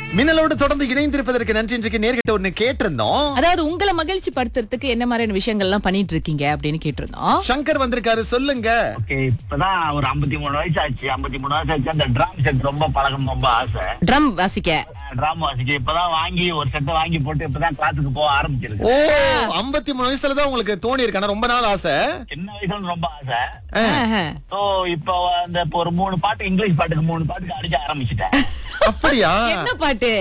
மின்னலோடு தொடர்ந்து இணைந்திருப்பதற்கு நன்றி இன்றைக்கு நேர்கிட்ட ஒண்ணு கேட்டிருந்தோம் அதாவது உங்களை மகிழ்ச்சி படுத்துறதுக்கு என்ன மாதிரியான விஷயங்கள் எல்லாம் பண்ணிட்டு இருக்கீங்க அப்படின்னு கேட்டிருந்தோம் சங்கர் வந்திருக்காரு சொல்லுங்க ஓகே இப்பதான் ஒரு 53 மூணு வயசு ஆச்சு 53 மூணு வயசு ஆச்சு அந்த ட்ரம் செட் ரொம்ப பழகம் ரொம்ப ஆசை ட்ரம் வாசிக்க ட்ரம் வாசிக்க இப்பதான் வாங்கி ஒரு செட்டை வாங்கி போட்டு இப்பதான் கிளாஸுக்கு போக ஆரம்பிச்சிருக்கு ஓ ஐம்பத்தி மூணு வயசுல தான் உங்களுக்கு தோணி இருக்கான ரொம்ப நாள் ஆசை சின்ன வயசுல ரொம்ப ஆசை ஆஹா. ஸோ இப்போ அந்த இப்போ ஒரு மூணு பாட்டு இங்கிலீஷ் பாட்டுக்கு மூணு பாட்டுக்கு அடிக்க ஆரம்பிச்சிட்டேன் அப்படியா என்ன பாட்டு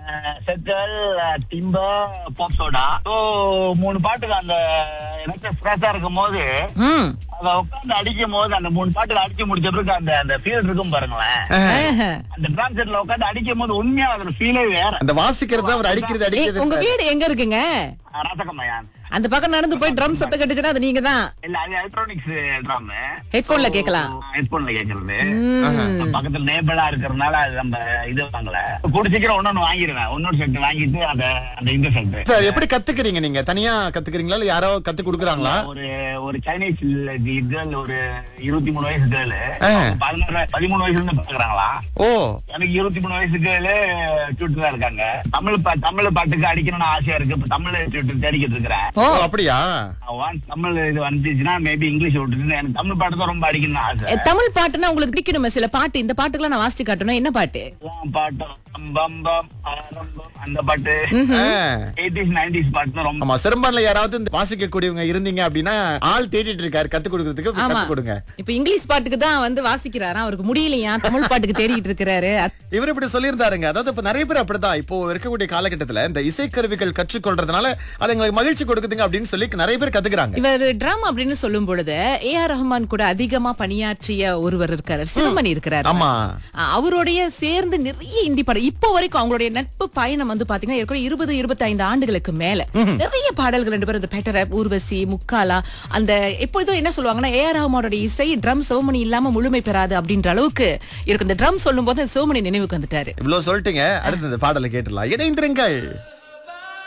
செட்டல் டிம்ப பாப் சோடா ஸோ மூணு பாட்டுக்கு அந்த எனக்கு ஃப்ரெஷ்ஷா இருக்கும் போது ம். அதை உட்காந்து அடிக்கும் போது அந்த மூணு பாட்டுக்கு அடிச்சு முடிச்ச பிறகு அந்த அந்த ஃபீல் இருக்கும் பாருங்களேன் ஆஹா. அந்த ட்ராம் செட்ல உட்காந்து அடிக்கும் போது உண்மையா அதுல ஃபீலே வேற அந்த வாசிக்கிறது அவர் அடிக்கிறது ஏய், உங்க அடிக்கிறது வீடு எங்க இருக்குங்க ரசகமயான் அந்த பக்கம் நடந்து போய் ட்ரம் சத்தம் கட்டுச்சுன்னா அது நீங்க தான் இல்ல அது எலக்ட்ரானிக்ஸ் ட்ராம் ஹெட்போன்ல கேட்கலாம் ஹெட்போன்ல கேக்குறது ம். பக்கத்துல நேபலா இருக்கறனால அது நம்ம இது வாங்கல கூட சீக்கிரம் ஒன்னொன்னு வாங்கிடுவேன் இன்னொரு செட் வாங்கிட்டு அந்த அந்த இந்த செட் சார் எப்படி கத்துக்கிறீங்க நீங்க தனியா கத்துக்கிறீங்களா இல்ல யாரோ கத்து கொடுக்குறாங்களா ஒரு ஒரு சைனீஸ் கேர்ள் ஒரு இருபத்தி மூணு வயசு கேர்ள் ஆ. பதினோரு பதிமூணு வயசுல இருந்து பாக்குறாங்களா ஓ எனக்கு இருபத்தி மூணு வயசு கேர்ள் டியூட்டர் தான் இருக்காங்க தமிழ் பா- தமிழ் பாட்டுக்கு அடிக்கணும்னு ஆசையா இருக்கு இப்ப தமிழ் டியூட்டர் தேடிக்கிட்டு இருக்கிறேன் ஓ ஓ, அப்படியா Once தமிழ் இது வந்துச்சுன்னா மேபி இங்கிலீஷ் விட்டுட்டு எனக்கு தமிழ் பாட்டு தான் ரொம்ப அடிக்கணும்னு ஆசை எ, தமிழ் பாட்டுன்னா உங்களுக்கு பிடிக்கணுமே சில பாட்டு இந்த பாட்டுக்கெல்லாம் நான் வாசிச்சு காட்டணும் என்ன பாட்டு எல்லாம் பாட்டும் பம் பம் ஆரம்பம் அந்த பாட்டு ஆ. எயிட்டிஸ் நைன்டிஸ் பாட்டு தான் ரொம்ப ஆமா சிறம்பான்ல யாராவது இந்த வாசிக்க கூடியவங்க இருந்தீங்க அப்படின்னா ஆள் தேடிட்டு இருக்காரு கத்து கொடுக்கறதுக்கு ஆமா கத்து கொடுங்க இப்ப இங்கிலீஷ் பாட்டுக்கு தான் வந்து வாசிக்கிறாராம் அவருக்கு முடியலையா தமிழ் பாட்டுக்கு தேடிட்டு இருக்கிறாரு இவர் இப்படி சொல்லியிருந்தாருங்க அதாவது இப்ப நிறைய பேர் அப்படிதான் இப்போ இருக்கக்கூடிய காலகட்டத்துல இந்த இசைக்கருவிகள் கற்றுக்கொள்றதுனால அது எங்களுக்கு மகிழ்ச்சி கொடுக்குதுங்க அப்படின்னு சொல்லி நிறைய பேர் கத்துக்கிறாங்க இவர் ட்ரம் அப்படின்னு சொல்லும் பொழுது ஏ ஆர் ரஹ்மான் கூட அதிகமா பணியாற்றிய ஒருவர் இருக்காரு சிவமணி இருக்கிறாரு ஆமா அஹ் அவருடைய சேர்ந்து நிறைய இந்தி படம் இப்போ வரைக்கும் அவங்களுடைய நட்பு பயணம் வந்து பாத்தீங்கன்னா ஏற்கனவே இருபது இருபத்தி ஐந்து ஆண்டுகளுக்கு மேல நிறைய பாடல்கள் ரெண்டு பேரும் இந்த பெட்டர் ஊர்வசி முக்காலா அந்த எப்பொழுதும் என்ன சொல்லுவாங்கன்னா ஏ ஆர் ரஹ்மானோட இசை ட்ரம் சிவமணி இல்லாம முழுமை பெறாது அப்படின்ற அளவுக்கு இருக்கு இந்த ட்ரம் சொல்லும் போது சிவமணி நினைவுக்கு வந்துட்டாரு இவ்வளவு சொல்லிட்டீங்க அடுத்து இந்த பாடலை கேட்டுலாம் இணைந்திருங்கள்